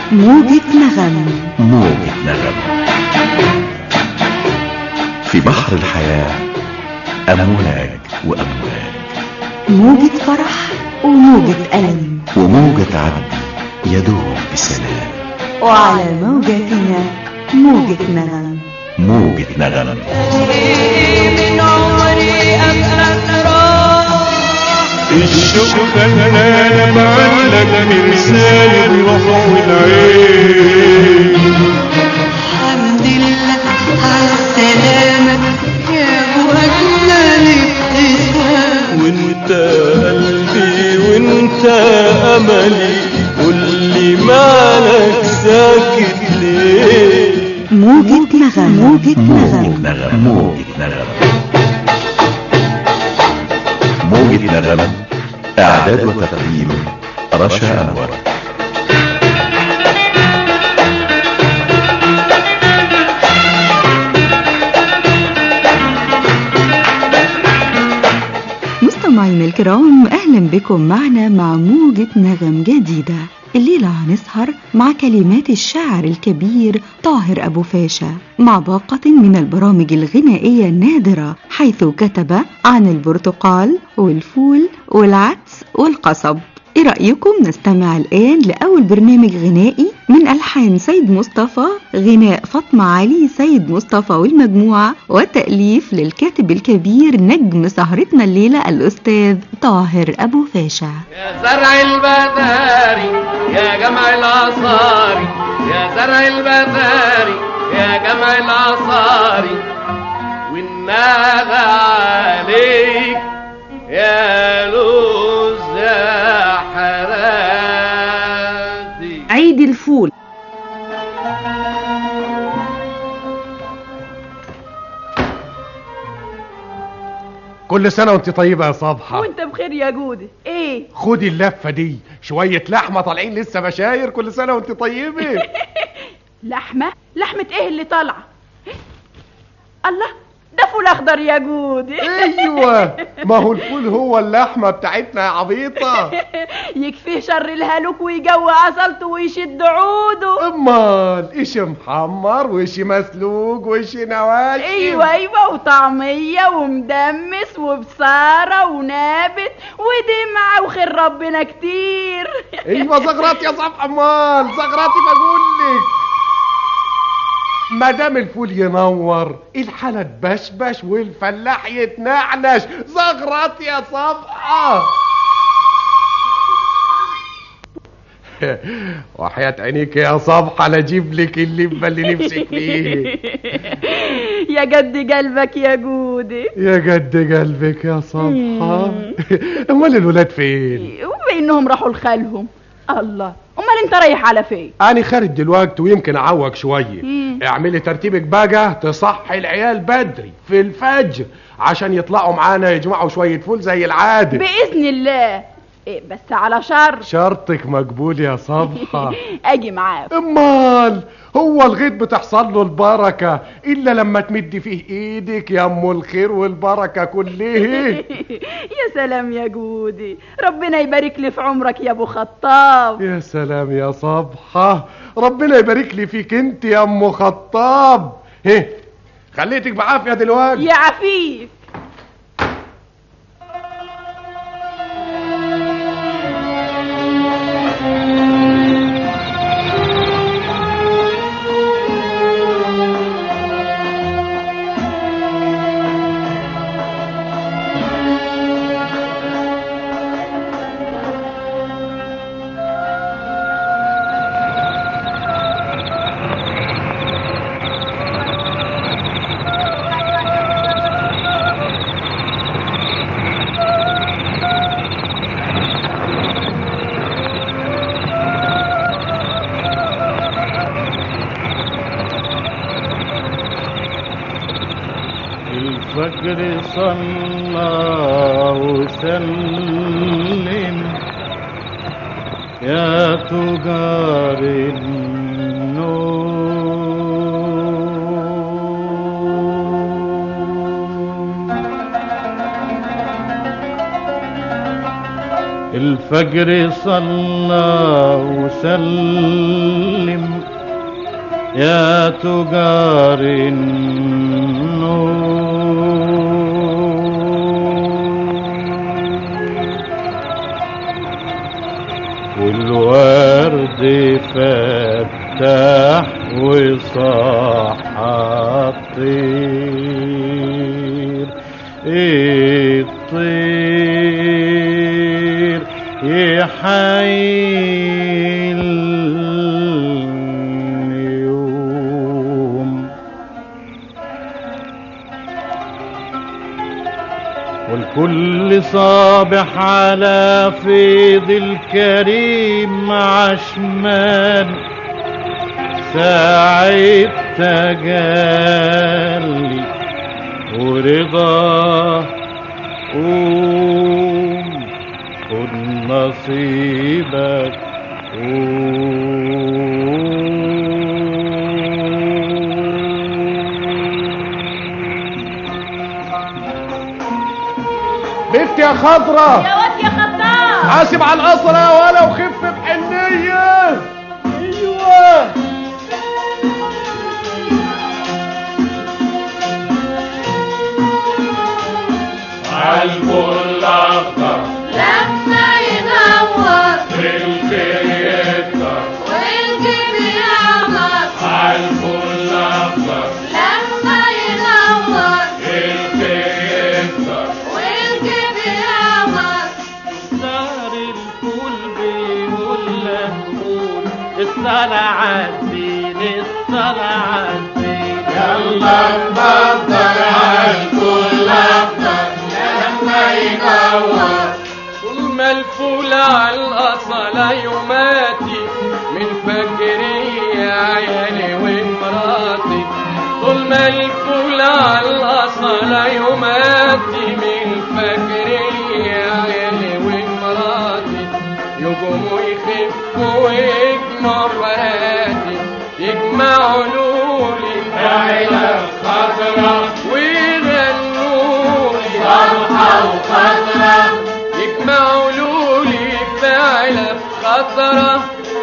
موجة نغم موجة نغم في بحر الحياة أمواج وأمواج موجة فرح وموجة ألم وموجة عدل يدوب بسلام وعلى موجتنا موجة نغم موجة نغم من عمري أبقى راح الشوق خلانا معلق مرسال الروح والعين الحمد لله على السلامة يا أبو أجمل ابتسام وانت قلبي وانت املي قولي مالك ساكت ليه موجة نغم موجة موجة نغم نغم موجة نغم موجة نغم إعداد وتقديم رشا أنور مستمعينا الكرام اهلا بكم معنا مع موجة نغم جديدة الليلة هنسهر مع كلمات الشاعر الكبير طاهر أبو فاشا مع باقة من البرامج الغنائية النادرة حيث كتب عن البرتقال والفول والعدس والقصب ايه رأيكم نستمع الآن لأول برنامج غنائي من ألحان سيد مصطفى غناء فاطمة علي سيد مصطفى والمجموعة وتأليف للكاتب الكبير نجم سهرتنا الليلة الأستاذ طاهر أبو فاشا يا زرع البداري يا جمع العصاري يا زرع البداري يا جمع العصاري والنادى عليك يا لوز يا حراتي عيد الفول كل سنة وانت طيبة يا صبحة وانت بخير يا جودي ايه خدي اللفة دي شوية لحمة طالعين لسه بشاير كل سنة وانت طيبة لحمه لحمه ايه اللي طالعه الله ده فول اخضر يا جودي ايوه ما هو الفول هو اللحمة بتاعتنا يا عبيطة يكفيه شر الهلوك ويجوع عصلته ويشد عوده امال ايش محمر وايش مسلوق وايش نواشف ايوه ايوه وطعميه ومدمس وبصاره ونابت ودمعه وخير ربنا كتير ايوه زغرات يا صبحة امال زغراتي بقول لك ما دام الفول ينور الحالة تبشبش والفلاح يتنعنش زغرات يا صبحة وحياة عينيك يا صبحة لاجيب لك اللبة اللي نفسك فيه يا جد قلبك يا جودي يا قد قلبك يا صبحة امال الولاد فين وبينهم راحوا لخالهم الله امال انت رايح على فين انا خارج دلوقتي ويمكن اعوج شويه مم. اعملي ترتيبك بقى تصحي العيال بدري في الفجر عشان يطلعوا معانا يجمعوا شويه فول زي العاده باذن الله إيه بس على شر شرطك مقبول يا صبحة اجي معاك امال هو الغيط بتحصل له البركة الا لما تمدي فيه ايدك يا ام الخير والبركة كلها يا سلام يا جودي ربنا يبارك لي في عمرك يا ابو خطاب يا سلام يا صبحة ربنا يبارك لي فيك انت يا ام خطاب هه خليتك بعافية دلوقتي يا عفيف الفجر صلى وسلم يا تجار النور والفجر صلى وسلم يا تجار النور والورد فتح وصاح الطير الطير يحيي اليوم والكل صابح على فيض الكريم عشمان ساعة تجلي ورضا قوم خد نصيبك بنت يا خضرة يا واد يا خطاب حاسب على القصر يا ولا وخف بحنية ايوه عالكل أخضر لما ينور الخير يكتر والجيب يعمر عالكل أخضر لما ينور الخير يكتر والجيب يعمر دار الفول بيقول لك قول الصلاة عالدين الصلاة عالدين يلا نبطل عالكل أخضر لما ينور طول ما الفول على الأصل يوماتي من فجري يا عيالي ومراتي طول ما الفول على الأصل يوماتي من فجري يا عيالي ومراتي يقوموا يخفوا ويجمعوا مراتي يجمعوا لولي عيلة خضرا ويغنوا لي فرحة وخضرا يجمعوا لولي فعلة خضرة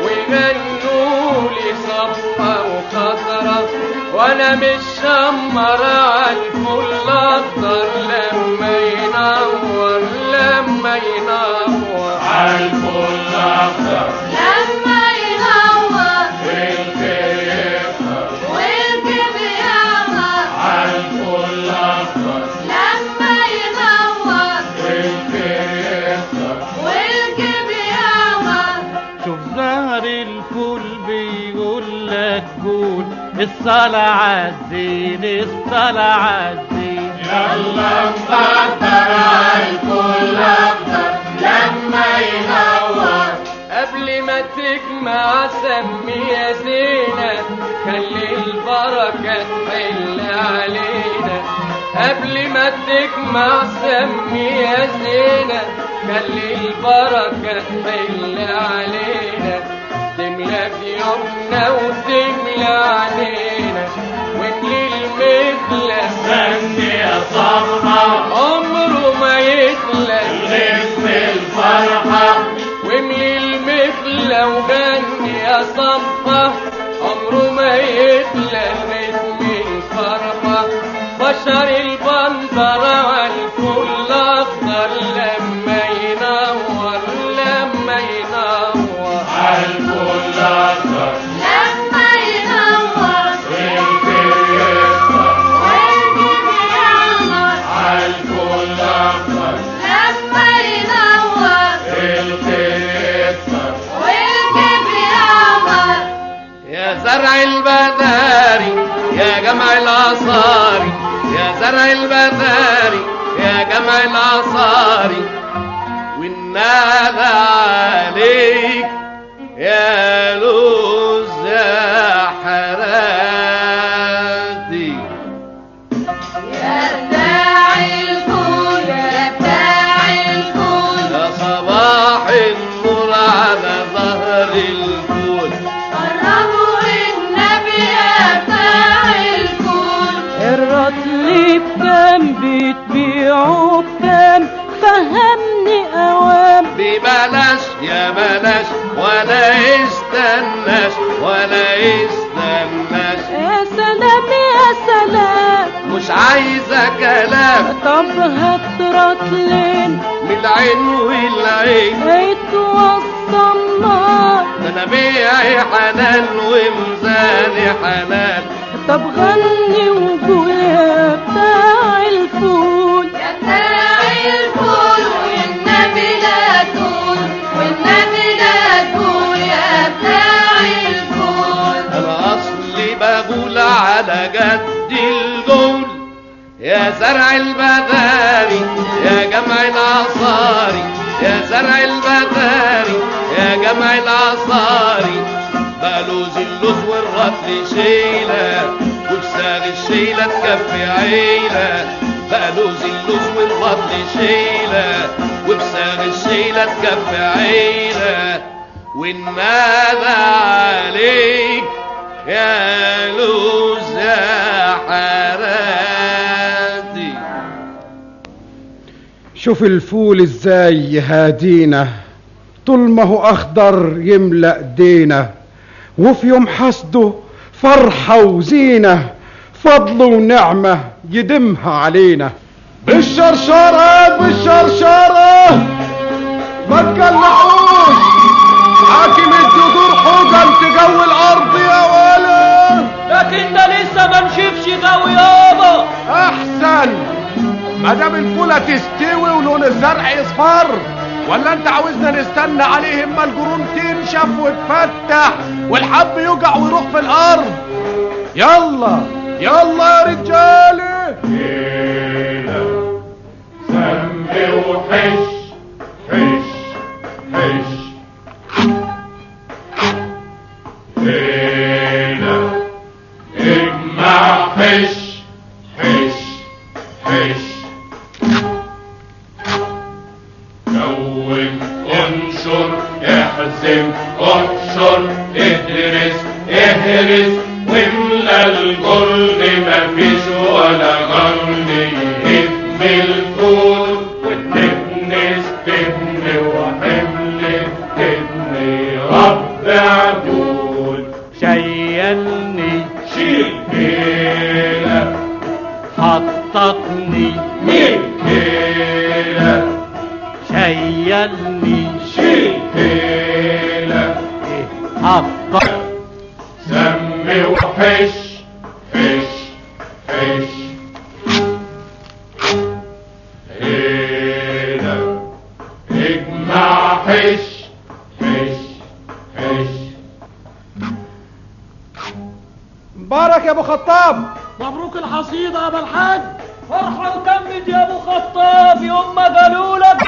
ويغنوا لي صفة وخضرة وانا مش شمر عالفول الاخضر لما ينور لما ينور عالكل أخضر لما ينور الخير يكتر والجيب يعمر عالكل أخضر لما ينور الخير يكتر والجيب يعمر شوف زهر الفول بيقول لك قول الصلاة عالدين الصلاة عالدين يلا نقدر عالكل أخضر لما ينور قبل ما تجمع سمي يا زينة خلي البركة تحل علينا قبل ما تجمع سمي يا زينة خلي البركة تحل علينا تملى في يومنا وتملى علينا واملي المثلى سن يا صبحة عمره ما يتلى غف الفرحة واملي المثل وغني يا صفة عمره ما يتلى الرسم الفرحة بشر البندر والفول الأخضر لما ينور لما ينور عالكل أخضر لما ينور الخير يكتر والجيب يعمر عالكل أخضر لما ينور الخير يكتر والجيب يعمر يا زرع البداري يا جمع العصاري يا زرع البداري يا جمع العصاري والنادى عليك يا لوز يا حراتي يا داعي الفول يا داعي الفول يا صباح النور على ظهر الفول قربوا النبي يا داعي الفول الرطل بكام بتبيعه بكام فهمني اوام ببلاش يستناش ولا يستناش يا سلام يا سلام مش عايزة كلام طب هات لين من العين والعين اتوصلنا ده انا بيعي حنان ومزاني حنان طب غني وقول يا بتاع الفول يا بتاع الفول والنبي لا تقول والنبي لا تقول يا بتاع الفول انا اصلي بقول على جد الجول يا زرع البداري يا جمع العصاري يا زرع البداري يا جمع العصاري بلوز اللوز والرطل شيلة وبساغ الشيلة تكفي عيلة بلوز اللوز والرطل شيلة وبساغ الشيلة تكفي عيلة والنادى عليك يا لوز يا حرادي شوف الفول ازاي يهادينا طول ما هو اخضر يملأ دينا وفي يوم حسده فرحة وزينة فضل ونعمة يدمها علينا بالشرشرة بالشرشرة ما تقلعوش حاكم الجذور حجم تجو الارض يا ولد لكن ده لسه ما نشوفش جو يابا احسن ما دام الفوله تستوي ولون الزرع يصفر ولا انت عاوزنا نستنى عليه اما الجرون تنشف وتفتح والحب يوجع ويروح في الارض يلا يلا يا رجاله هيلة سمي وحش حش حش هيلة اجمع حش حش حش كون انشر احزم انشر ادرس اهرس واملى الجرن مفيش ولا غرن يهدم الفول والتبنس تبني وحمل تبني رب عدول شيلني شيل هيلة حططني ميل هيلة شيلني شيل هيلة حطط سمي وحش حش حش هيلة اجمع حش حش حش مبارك يا ابو خطاب مبروك الحصيدة يا ابو الحاج فرحة وكمد يا ابو خطاب يوم ما قالوا لك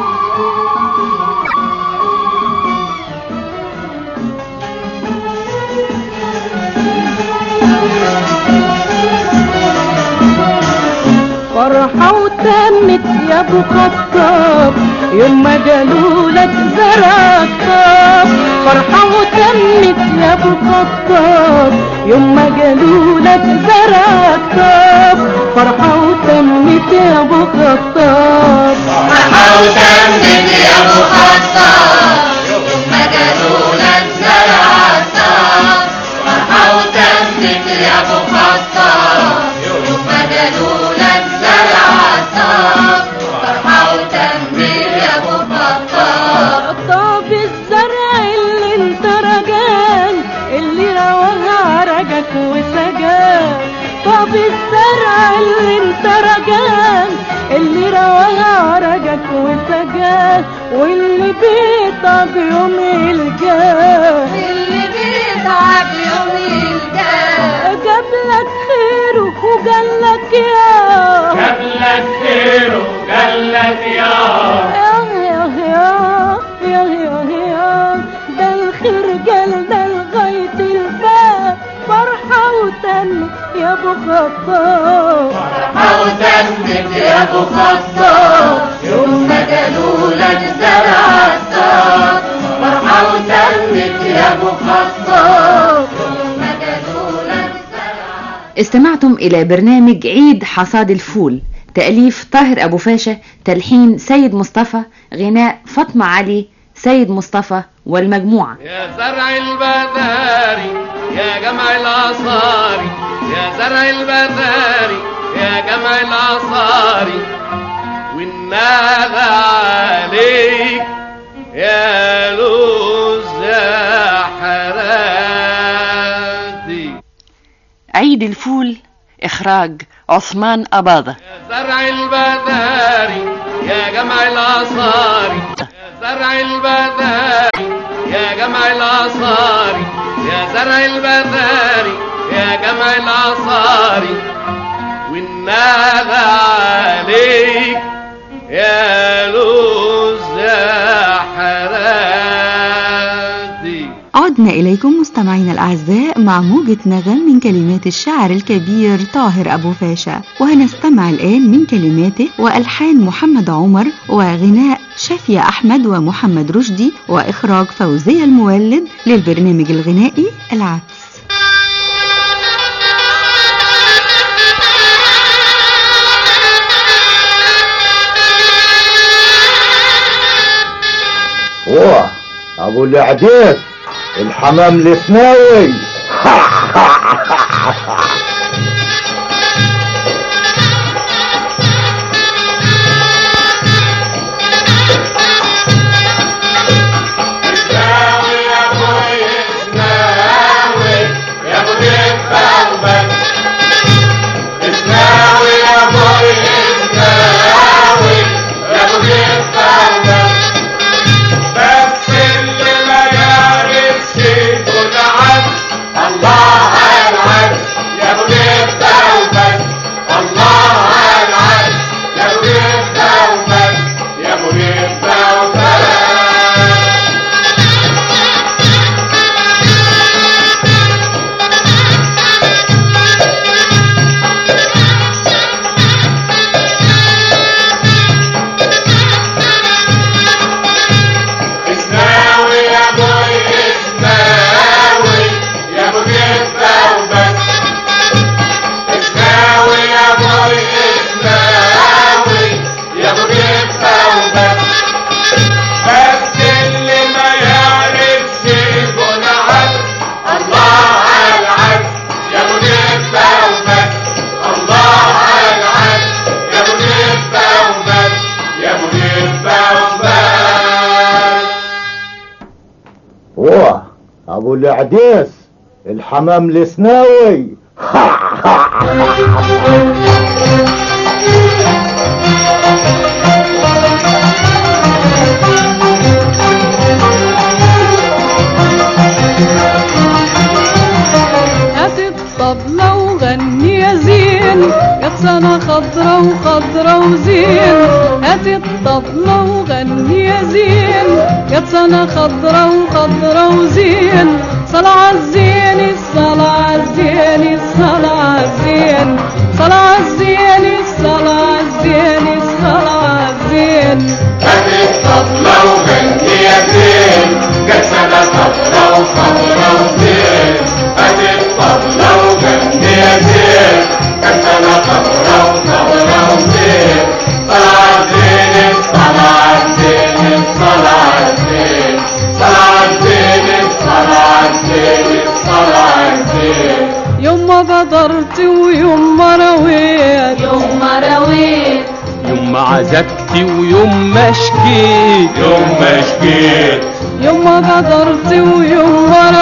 فرحة وتمت يا ابو خطاب يوم ما قالوا لك زرعك طاب فرحة وتمت يا ابو خطاب يوم ما قالوا لك زرعك طاب فرحة وتمت يا ابو خطاب فرحة وتمت يا ابو خطاب يوم ما قالوا لك زرع الصاب فرحة وتمت يا ابو خطاب يوم ما قالوا لك زرع الصاب فرحة وتمت يا ابو خطاب طاب الزرع اللي انت رجان اللي رواها عرجك وسجان طاب الزرع اللي انت رجان اللي رواها عرجك وسجان واللي بيطاب يوم الجاه اللي بيتعب يوم الجاه جاب لك خيره وقال لك يا قبلك خيره قالك يا يا يا يا يا يا يا ده الخير قال ده لغاية الباب فرحة وتن يا ابو خطاب فرحة وتمت يا ابو خطاب يوم ما قالوا لك زرع الصاب فرحة وتمت يا ابو خطاب يوم ما قالوا لك زرع استمعتم إلى برنامج عيد حصاد الفول تأليف طاهر أبو فاشا تلحين سيد مصطفى غناء فاطمة علي سيد مصطفى والمجموعة يا زرع البداري يا جمع العصاري يا زرع البداري يا جمع العصاري والنادى عليك يا لوز يا حراتي عيد الفول إخراج عثمان أباضة زرع البداري يا جمع العصاري يا زرع البداري يا جمع العصاري يا زرع البداري يا جمع العصاري والنادى عليك يا لوز يا حراتي عدنا إليكم مستمعينا الأعزاء مع موجة نغم من كلمات الشاعر الكبير طاهر أبو فاشا وهنستمع الآن من كلماته وألحان محمد عمر وغناء شافية أحمد ومحمد رشدي وإخراج فوزية المولد للبرنامج الغنائي العدس هو ابو العديس الحمام الثناوي اسناوي يا ابوي اسناوي يا ابو دبة وبس اسناوي يا ابوي اسناوي يا ابو دبة وبس بس اللي ما يعرفش يكون عبد الله العبد يا ابو دبة وبس الله العبد يا ابو دبة وبس يا ابو دبة وبس اسناوي يا ابوي اسناوي يا ابو جبة وبس اسناوي يا ابوي اسناوي يا ابو جبة وبس بس اللي ما يعرفش يكون عبد الله العبد يا ابو جبة وبس الله العبد يا ابو جبة وبس يا ابو جبة وبس هو ابو العديس الحمام الثناوي هات الطبلة وغني يا زين يا سنة خضرة وخضرة وزين هات الطبلة وغني يا زين يا سنة خضرة وخضرة وزين صلاة الزين الصلاة الزين الصلاة الزين صلاة الزين الصلاة الزين الصلاة الزين هات الطبلة وغني يا زين جت سنة خضرة وخضرة وزين هات الطبلة وغني يا زين جت سنة خضرة وخضرة وزين صلاة الزين الصلاة الزين الصلاة الزين صلاة الزين الصلاة الزين الصلاة الزين يوم ما بدرت ويوم ما رويت يوم ما رويت يوم ما عزكت ويوم ما شكيت يوم ما شكيت يوم ما بدرت ويوم ما